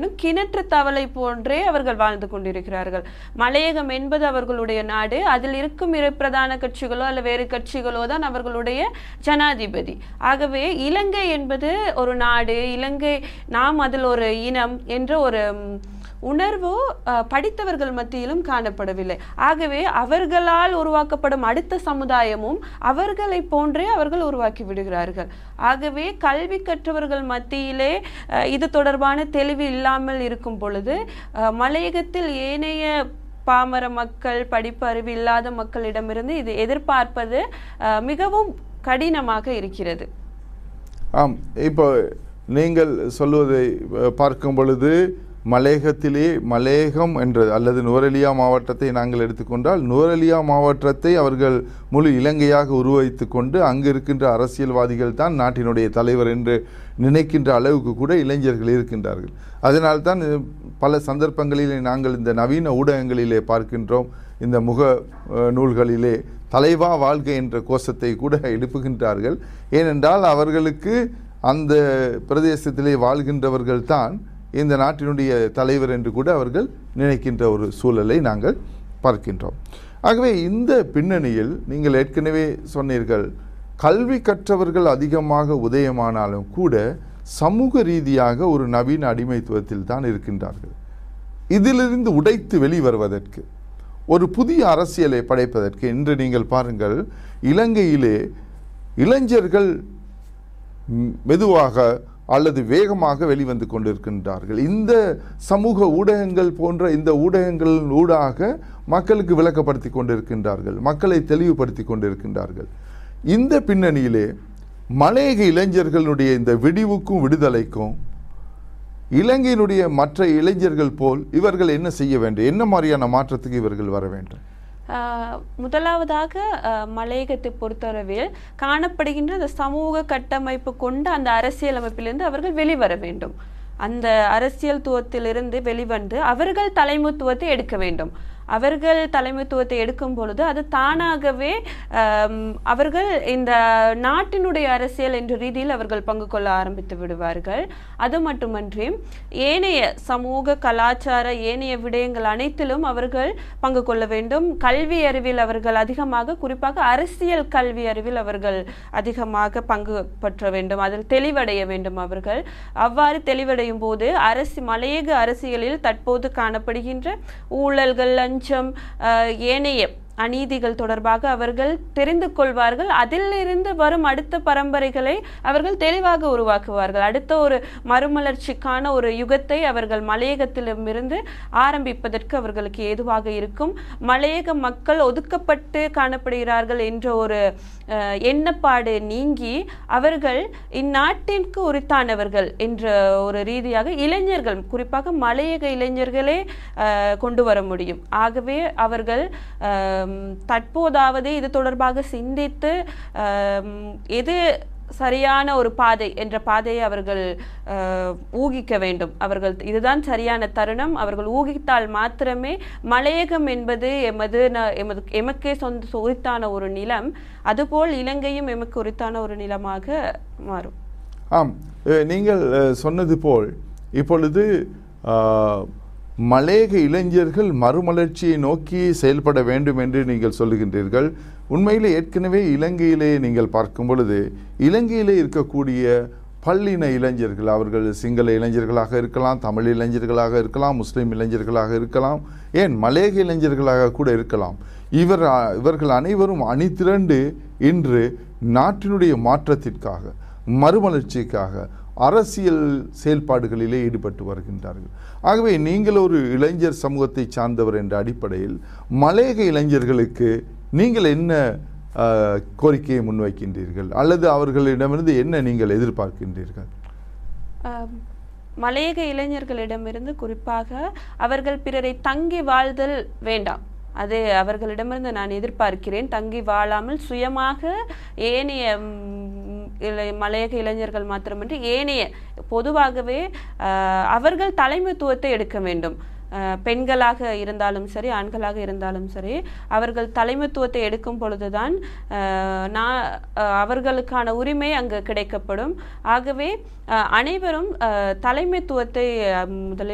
வேண்டும் கிணற்று தவளை போன்றே அவர்கள் வாழ்ந்து கொண்டிருக்கிறார்கள் மலையகம் என்பது அவர்களுடைய நாடு அதில் இருக்கும் இரு பிரதான கட்சிகளோ அல்ல வேறு கட்சிகளோ தான் அவர்களுடைய ஜனாதிபதி ஆகவே இலங்கை என்பது ஒரு நாடு இலங்கை நாம் அதில் ஒரு இனம் என்ற ஒரு ம், உணர்வு அஹ், படித்தவர்கள் மத்தியிலும் காணப்படவில்லை ஆகவே அவர்களால் உருவாக்கப்படும் அடுத்த சமுதாயமும் அவர்களை போன்றே அவர்கள் உருவாக்கி விடுகிறார்கள் ஆகவே கல்வி கற்றவர்கள் மத்தியிலே அஹ், இது தொடர்பான தெளிவு இல்லாமல் இருக்கும் பொழுது அஹ், மலையகத்தில் ஏனைய பாமர மக்கள் படிப்பு அறிவு இல்லாத மக்களிடமிருந்து இது எதிர்பார்ப்பது அஹ், மிகவும் கடினமாக இருக்கிறது ஆம் இப்போ நீங்கள் சொல்வதை அஹ், பார்க்கும் பொழுது மலேகத்திலே மலேகம் என்ற அல்லது நுவரெலியா மாவட்டத்தை நாங்கள் எடுத்துக்கொண்டால் நுவரெலியா மாவட்டத்தை அவர்கள் முழு இலங்கையாக உருவகித்து கொண்டு அங்கு இருக்கின்ற அரசியல்வாதிகள் தான் நாட்டினுடைய தலைவர் என்று நினைக்கின்ற அளவுக்கு கூட இளைஞர்கள் இருக்கின்றார்கள் அதனால்தான் இது பல சந்தர்ப்பங்களிலே நாங்கள் இந்த நவீன ஊடகங்களிலே பார்க்கின்றோம் இந்த முக அஹ், நூல்களிலே தலைவா வாழ்க என்ற கோஷத்தை கூட எழுப்புகின்றார்கள் ஏனென்றால் அவர்களுக்கு அந்த பிரதேசத்திலே வாழ்கின்றவர்கள் தான் இந்த நாட்டினுடைய தலைவர் என்று கூட அவர்கள் நினைக்கின்ற ஒரு சூழலை நாங்கள் பார்க்கின்றோம் ஆகவே இந்த பின்னணியில் நீங்கள் ஏற்கனவே சொன்னீர்கள் கல்வி கற்றவர்கள் அதிகமாக உதயமானாலும் கூட சமூக ரீதியாக ஒரு நவீன அடிமைத்துவத்தில் தான் இருக்கின்றார்கள் இதிலிருந்து உடைத்து வெளிவருவதற்கு ஒரு புதிய அரசியலை படைப்பதற்கு இன்று நீங்கள் பாருங்கள் இலங்கையிலே இளைஞர்கள் ம், மெதுவாக அல்லது வேகமாக வெளிவந்து கொண்டிருக்கின்றார்கள் இந்த சமூக ஊடகங்கள் போன்ற இந்த ஊடகங்களின் ஊடாக மக்களுக்கு விளக்கப்படுத்தி கொண்டிருக்கின்றார்கள் மக்களை தெளிவுபடுத்தி கொண்டிருக்கின்றார்கள் இந்த பின்னணியிலே மலையக இளைஞர்களுடைய இந்த விடிவுக்கும் விடுதலைக்கும் இலங்கையினுடைய மற்ற இளைஞர்கள் போல் இவர்கள் என்ன செய்ய வேண்டும் என்ன மாதிரியான மாற்றத்துக்கு இவர்கள் வர வேண்டும் ஆஹ் முதலாவதாக ஆஹ் மலையகத்தை பொறுத்தளவில் காணப்படுகின்ற அந்த சமூக கட்டமைப்பு கொண்ட அந்த அரசியல் அமைப்பிலிருந்து அவர்கள் வெளிவர வேண்டும் அந்த அரசியல்துவத்திலிருந்து வெளிவந்து அவர்கள் தலைமைத்துவத்தை எடுக்க வேண்டும் அவர்கள் தலைமைத்துவத்தை எடுக்கும் பொழுது அது தானாகவே ஆம், அவர்கள் இந்த நாட்டினுடைய அரசியல் என்ற ரீதியில் அவர்கள் பங்கு கொள்ள ஆரம்பித்து விடுவார்கள் அது மட்டுமன்றி ஏனைய சமூக கலாச்சார ஏனைய விடயங்கள் அனைத்திலும் அவர்கள் பங்கு கொள்ள வேண்டும் கல்வி அறிவில் அவர்கள் அதிகமாக குறிப்பாக அரசியல் கல்வி அறிவில் அவர்கள் அதிகமாக பங்கு பற்ற வேண்டும் அதில் தெளிவடைய வேண்டும் அவர்கள் அவ்வாறு தெளிவடையும் போது அரசு மலையக அரசியலில் தற்போது காணப்படுகின்ற ஊழல்கள் லஞ்சம் ஆஹ், ஏனைய அநீதிகள் தொடர்பாக அவர்கள் தெரிந்து கொள்வார்கள் அதிலிருந்து வரும் அடுத்த பரம்பரைகளை அவர்கள் தெளிவாக உருவாக்குவார்கள் அடுத்த ஒரு மறுமலர்ச்சிக்கான ஒரு யுகத்தை அவர்கள் மலையகத்திலிருந்து ஆரம்பிப்பதற்கு அவர்களுக்கு ஏதுவாக இருக்கும் மலையக மக்கள் ஒதுக்கப்பட்டு காணப்படுகிறார்கள் என்ற ஒரு அஹ், எண்ணப்பாடு நீங்கி அவர்கள் இந்நாட்டிற்கு உரித்தானவர்கள் என்ற ஒரு ரீதியாக இளைஞர்கள் குறிப்பாக மலையக இளைஞர்களே அஹ், கொண்டு வர முடியும் ஆகவே அவர்கள் ஆம், தற்போதாவது இது தொடர்பாக சிந்தித்து ஆம், எது சரியான ஒரு பாதை என்ற பாதையை அவர்கள் அஹ், ஊகிக்க வேண்டும் அவர்கள் இதுதான் சரியான தருணம் அவர்கள் ஊகித்தால் மாத்திரமே மலையகம் என்பது எமது ந- எமது எமக்கே சொந்த உரித்தான ஒரு நிலம் அதுபோல் இலங்கையும் எமக்கு உரித்தான ஒரு நிலமாக மாறும் ஆம் அஹ், நீங்கள் அஹ், சொன்னது போல் இப்பொழுது ஆஹ், மலேக இளைஞர்கள் மறுமலர்ச்சியை நோக்கி செயல்பட வேண்டும் என்று நீங்கள் சொல்லுகின்றீர்கள் உண்மையிலே ஏற்கனவே இலங்கையிலே நீங்கள் பார்க்கும் பொழுது இலங்கையிலே இருக்கக்கூடிய பல்லின இளைஞர்கள் அவர்கள் சிங்கள இளைஞர்களாக இருக்கலாம் தமிழ் இளைஞர்களாக இருக்கலாம் முஸ்லீம் இளைஞர்களாக இருக்கலாம் ஏன் மலேக இளைஞர்களாக கூட இருக்கலாம் இவர் இவர்கள் அனைவரும் அணிதிரண்டு இன்று நாட்டினுடைய மாற்றத்திற்காக மறுமலர்ச்சிக்காக அரசியல் செயல்பாடுகளிலே ஈடுபட்டு வருகின்றார்கள் ஆகவே நீங்கள் ஒரு இளைஞர் சமூகத்தை சார்ந்தவர் என்ற அடிப்படையில் மலையக இளைஞர்களுக்கு நீங்கள் என்ன ஆஹ், கோரிக்கையை முன்வைக்கின்றீர்கள் அல்லது அவர்களிடமிருந்து என்ன நீங்கள் எதிர்பார்க்கின்றீர்கள் ஆம், மலையக இளைஞர்களிடமிருந்து குறிப்பாக அவர்கள் பிறரை தங்கி வாழ்தல் வேண்டாம் அது அவர்களிடமிருந்து நான் எதிர்பார்க்கிறேன் தங்கி வாழாமல் சுயமாக ஏனைய ம், இளை மலையக இளைஞர்கள் மாத்திரமின்றி ஏனைய பொதுவாகவே ஆஹ், அவர்கள் தலைமைத்துவத்தை எடுக்க வேண்டும் ஆஹ், பெண்களாக இருந்தாலும் சரி ஆண்களாக இருந்தாலும் சரி அவர்கள் தலைமைத்துவத்தை எடுக்கும் பொழுதுதான் ஆஹ், நான் ஆஹ், அவர்களுக்கான உரிமை அங்கு கிடைக்கப்படும் ஆகவே ஆஹ், அனைவரும் ஆஹ், தலைமைத்துவத்தை ஆஹ், முதலில்